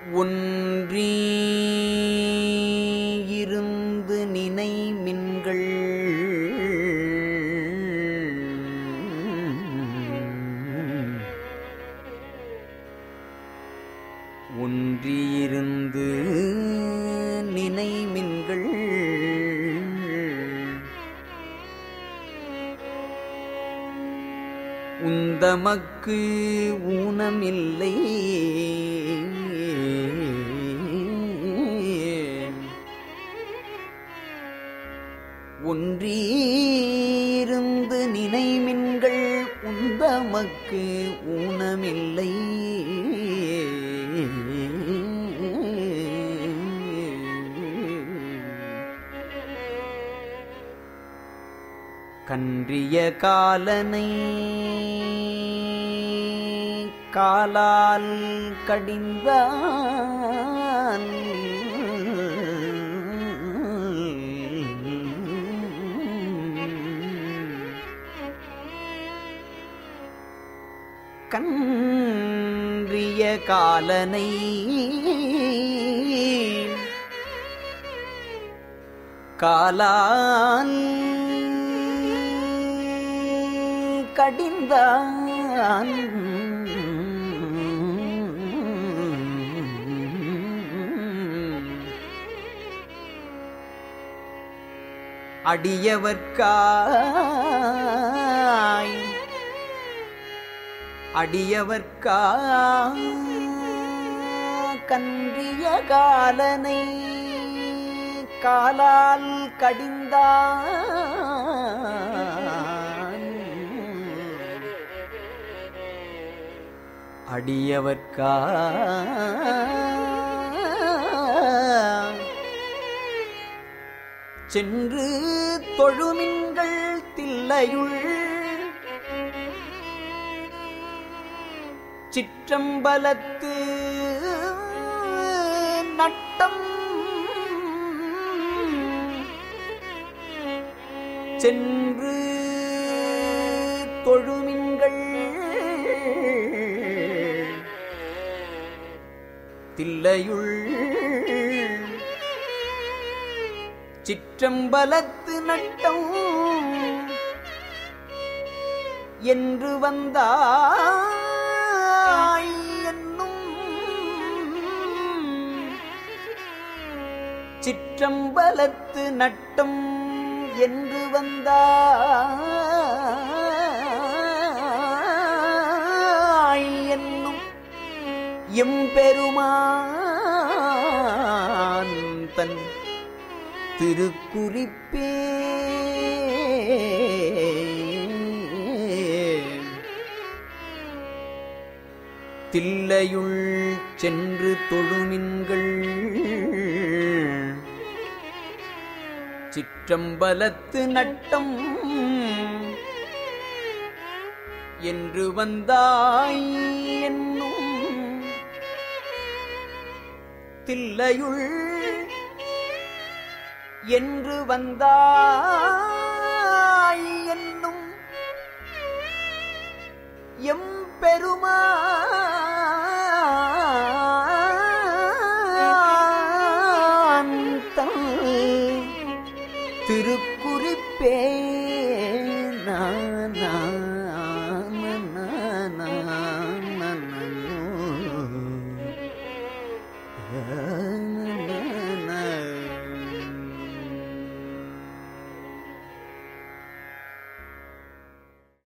ஒன்றி இருந்து நினை மின்கள் ஒன்றியிருந்து நினை மின்கள் உந்தமக்கு ஊனமில்லை ஒன்றியிருந்து நினைமின்கள் உந்தமக்கு ஊனமில்லை கன்றிய காலனை காலால் கடிந்தான் கன்றிய காலனை காலால் கடிந்தான் அடியவர்க்காய் அடியவர்க்கா கன்றிய காலனை காலால் கடிந்தான் அடியவர்க்கா சென்று தொழுமின்கள் தில்லையுள் சிற்றம்பலத்து நட்டம் சென்று தொழுமின்கள் தில்லையுள் சிற்றம்பலத்து நட்டம் என்று வந்தாய் என்னும் சிற்றம்பலத்து நட்டம் என்று வந்தாய் என்னும் எம்பெருமான் தன் திருக்குறிப்பே தில்லையுள் சென்று தொழுமின்கள் சிற்றம்பலத்து நட்டம் என்று வந்தாய் என்னும் தில்லையுள் என்று வந்தாய் என்னும் எம்பெருமா